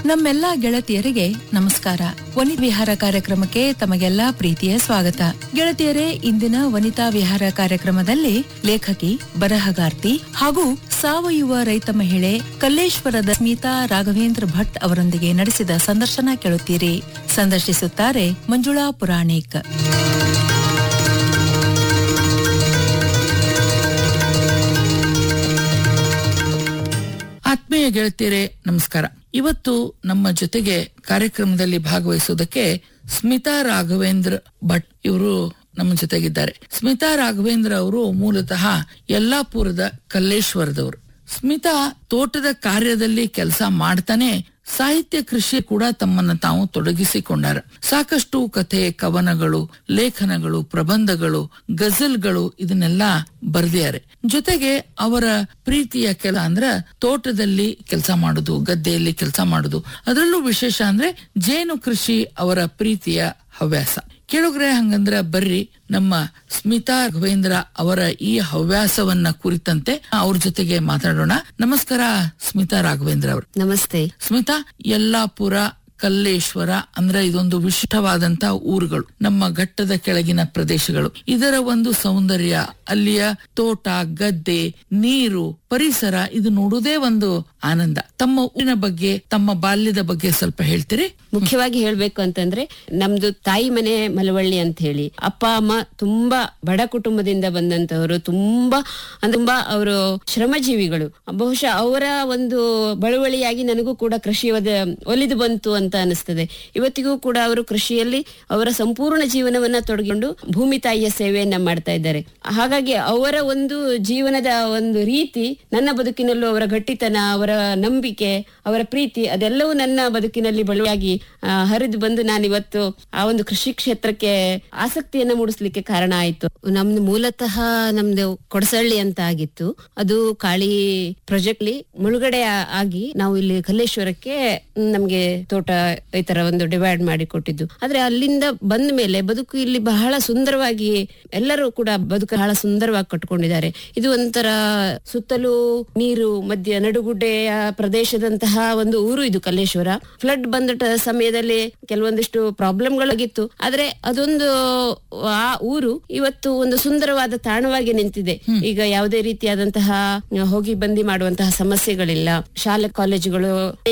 ನಮ್ಮೆಲ್ಲಾ ಗೆಳತಿಯರಿಗೆ ನಮಸ್ಕಾರ ವನಿತಾ ವಿಹಾರ ಕಾರ್ಯಕ್ರಮಕ್ಕೆ ತಮಗೆಲ್ಲ ಪ್ರೀತಿಯ ಸ್ವಾಗತ ಗೆಳತಿಯರೇ ಇಂದಿನ ವನಿತಾ ವಿಹಾರ ಕಾರ್ಯಕ್ರಮದಲ್ಲಿ ಲೇಖಕಿ ಬರಹಗಾರ್ತಿ ಹಾಗೂ ಸಾವಯವ ರೈತ ಮಹಿಳೆ ಕಲ್ಲೇಶ್ವರದ ಸ್ಮಿತಾ ರಾಘವೇಂದ್ರ ಭಟ್ ಅವರೊಂದಿಗೆ ನಡೆಸಿದ ಸಂದರ್ಶನ ಕೇಳುತ್ತೀರಿ ಸಂದರ್ಶಿಸುತ್ತಾರೆ ಮಂಜುಳಾ ಪುರಾಣಿಕ್ ಆತ್ಮೀಯ ಗೆಳತಿಯರೇ ನಮಸ್ಕಾರ ಇವತ್ತು ನಮ್ಮ ಜೊತೆಗೆ ಕಾರ್ಯಕ್ರಮದಲ್ಲಿ ಭಾಗವಹಿಸುವುದಕ್ಕೆ ಸ್ಮಿತಾ ರಾಘವೇಂದ್ರ ಭಟ್ ಇವರು ನಮ್ಮ ಜೊತೆಗಿದ್ದಾರೆ ಸ್ಮಿತಾ ರಾಘವೇಂದ್ರ ಅವರು ಮೂಲತಃ ಯಲ್ಲಾಪುರದ ಕಲ್ಲೇಶ್ವರದವರು ಸ್ಮಿತಾ ತೋಟದ ಕಾರ್ಯದಲ್ಲಿ ಕೆಲಸ ಮಾಡ್ತಾನೆ ಸಾಹಿತ್ಯ ಕೃಷಿ ಕೂಡ ತಮ್ಮನ್ನ ತಾವು ತೊಡಗಿಸಿಕೊಂಡಾರ ಸಾಕಷ್ಟು ಕಥೆ ಕವನಗಳು ಲೇಖನಗಳು ಪ್ರಬಂಧಗಳು ಗಜಲ್ಗಳು ಇದನ್ನೆಲ್ಲ ಬರ್ದಿದ್ದಾರೆ ಜೊತೆಗೆ ಅವರ ಪ್ರೀತಿಯ ಕೆಲ ಅಂದ್ರ ತೋಟದಲ್ಲಿ ಕೆಲಸ ಮಾಡುದು ಗದ್ದೆಯಲ್ಲಿ ಕೆಲಸ ಮಾಡುದು ಅದರಲ್ಲೂ ವಿಶೇಷ ಅಂದ್ರೆ ಜೇನು ಕೃಷಿ ಅವರ ಪ್ರೀತಿಯ ಹವ್ಯಾಸ ಕೇಳುಗ್ರೆ ಹಂಗಂದ್ರ ಬರ್ರಿ ನಮ್ಮ ಸ್ಮಿತಾ ರಾಘವೇಂದ್ರ ಅವರ ಈ ಹವ್ಯಾಸವನ್ನ ಕುರಿತಂತೆ ಅವ್ರ ಜೊತೆಗೆ ಮಾತಾಡೋಣ ನಮಸ್ಕಾರ ಸ್ಮಿತಾ ರಾಘವೇಂದ್ರ ಅವರು ನಮಸ್ತೆ ಸ್ಮಿತಾ ಯಲ್ಲಾಪುರ ಕಲ್ಲೇಶ್ವರ ಅಂದ್ರೆ ಇದೊಂದು ವಿಶಿಷ್ಟವಾದಂತ ಊರುಗಳು ನಮ್ಮ ಘಟ್ಟದ ಕೆಳಗಿನ ಪ್ರದೇಶಗಳು ಇದರ ಒಂದು ಸೌಂದರ್ಯ ಅಲ್ಲಿಯ ತೋಟ ಗದ್ದೆ ನೀರು ಪರಿಸರ ಇದು ನೋಡುವುದೇ ಒಂದು ಆನಂದ ತಮ್ಮ ಊರಿನ ಬಗ್ಗೆ ತಮ್ಮ ಬಾಲ್ಯದ ಬಗ್ಗೆ ಸ್ವಲ್ಪ ಹೇಳ್ತೀರಿ ಮುಖ್ಯವಾಗಿ ಹೇಳ್ಬೇಕು ಅಂತಂದ್ರೆ ನಮ್ದು ತಾಯಿ ಮನೆ ಮಲವಳ್ಳಿ ಅಂತ ಹೇಳಿ ಅಪ್ಪ ಅಮ್ಮ ತುಂಬಾ ಬಡ ಕುಟುಂಬದಿಂದ ಬಂದಂತವರು ತುಂಬಾ ಅಂದ್ರೆ ತುಂಬಾ ಅವರು ಶ್ರಮಜೀವಿಗಳು ಬಹುಶಃ ಅವರ ಒಂದು ಬಳುವಳಿಯಾಗಿ ನನಗೂ ಕೂಡ ಕೃಷಿ ಒದ- ಒಲಿದು ಬಂತು ಅಂತ ಅನಿಸ್ತದೆ ಇವತ್ತಿಗೂ ಕೂಡ ಅವರು ಕೃಷಿಯಲ್ಲಿ ಅವರ ಸಂಪೂರ್ಣ ಜೀವನವನ್ನ ತೊಡಗಿಕೊಂಡು ಭೂಮಿ ತಾಯಿಯ ಸೇವೆಯನ್ನ ಮಾಡ್ತಾ ಇದ್ದಾರೆ ಹಾಗಾಗಿ ಅವರ ಒಂದು ಜೀವನದ ಒಂದು ರೀತಿ ನನ್ನ ಬದುಕಿನಲ್ಲೂ ಅವರ ಗಟ್ಟಿತನ ಅವರ ನಂಬಿಕೆ ಅವರ ಪ್ರೀತಿ ಅದೆಲ್ಲವೂ ನನ್ನ ಬದುಕಿನಲ್ಲಿ ಬಳುವಾಗಿ ಆ, ಹರಿದು ಬಂದು ನಾನಿವತ್ತು ಆ ಒಂದು ಕೃಷಿ ಕ್ಷೇತ್ರಕ್ಕೆ ಆಸಕ್ತಿಯನ್ನ ಮೂಡಿಸ್ಲಿಕ್ಕೆ ಕಾರಣ ಆಯ್ತು ನಮ್ದು ಮೂಲತಃ ನಮ್ದು ಕೊಡಸಳ್ಳಿ ಅಂತ ಆಗಿತ್ತು ಅದು ಕಾಳಿ ಪ್ರಾಜೆಕ್ಟ್ ಲಿ ಮುಳುಗಡೆ ಆ- ಆಗಿ ನಾವು ಇಲ್ಲಿ ಕಲ್ಲೇಶ್ವರಕ್ಕೆ ಮ್, ನಮ್ಗೆ ತೋಟ ಈ ತರ ಒಂದು ಡಿವೈಡ್ ಮಾಡಿ ಕೊಟ್ಟಿದ್ದು ಆದ್ರೆ ಅಲ್ಲಿಂದ ಬಂದ ಮೇಲೆ ಬದುಕು ಇಲ್ಲಿ ಬಹಳ ಸುಂದರವಾಗಿ ಎಲ್ಲರೂ ಕೂಡ ಬದುಕು ಬಹಳ ಸುಂದರವಾಗಿ ಕಟ್ಕೊಂಡಿದ್ದಾರೆ ಇದು ಒಂಥರ ಸುತ್ತಲೂ ನೀರು ಮಧ್ಯ ನಡುಗುಡ್ಡೆಯ ಪ್ರದೇಶದಂತಹ ಒಂದು ಊರು ಇದು ಕಲ್ಲೇಶ್ವರ ಫ್ಲಡ್ ಬಂದ ಟ- ಸಮಯದಲ್ಲಿ ಕೆಲವೊಂದಿಷ್ಟು ಪ್ರಾಬ್ಲಮ್ಗಳಾಗಿತ್ತು ಆದ್ರೆ ಅದೊಂದು ಆ ಊರು ಇವತ್ತು ಒಂದು ಸುಂದರವಾದ ತಾಣವಾಗಿ ನಿಂತಿದೆ ಈಗ ಯಾವುದೇ ರೀತಿಯಾದಂತಹ ಹೋಗಿ ಬಂದಿ ಮಾಡುವಂತಹ ಸಮಸ್ಯೆಗಳಿಲ್ಲ ಶಾಲೆ ಕಾಲೇಜುಗಳು